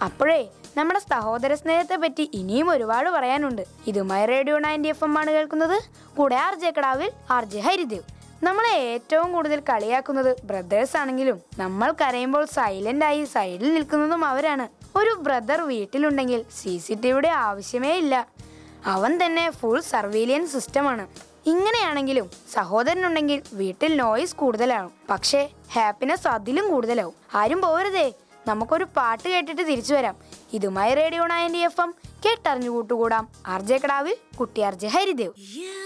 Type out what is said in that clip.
അപ്പോഴേ നമ്മുടെ സഹോദര സ്നേഹത്തെ പറ്റി ഇനിയും ഒരുപാട് പറയാനുണ്ട് ഇതുമായി റേഡിയോ നയൻറ്റി എഫ് എം ആണ് കേൾക്കുന്നത് കൂടെ ആർ ജെ കടാവിൽ ആർ ജെ ഹരിദേവ് നമ്മളെ ഏറ്റവും കൂടുതൽ കളിയാക്കുന്നത് ബ്രദേഴ്സ് ആണെങ്കിലും നമ്മൾ കരയുമ്പോൾ സൈലന്റ് ആയി സൈഡിൽ നിൽക്കുന്നതും അവരാണ് ഒരു ബ്രദർ വീട്ടിലുണ്ടെങ്കിൽ സി സി ടിവിയുടെ ആവശ്യമേ ഇല്ല അവൻ തന്നെ ഫുൾ സർവീലിയൻസ് സിസ്റ്റമാണ് ഇങ്ങനെയാണെങ്കിലും സഹോദരനുണ്ടെങ്കിൽ വീട്ടിൽ നോയിസ് കൂടുതലാവും പക്ഷേ ഹാപ്പിനെസ് അതിലും കൂടുതലാവും ആരും പോരുതേ നമുക്കൊരു പാട്ട് കേട്ടിട്ട് തിരിച്ചു വരാം ഇതുമായി റേഡിയോ നയൻറ്റി എഫ് എം കേട്ടറിഞ്ഞു കൂട്ടുകൂടാം ആർ ജെ കടാവിൽ കുട്ടി ആർ ജെ ഹരിദേവ് Yeah.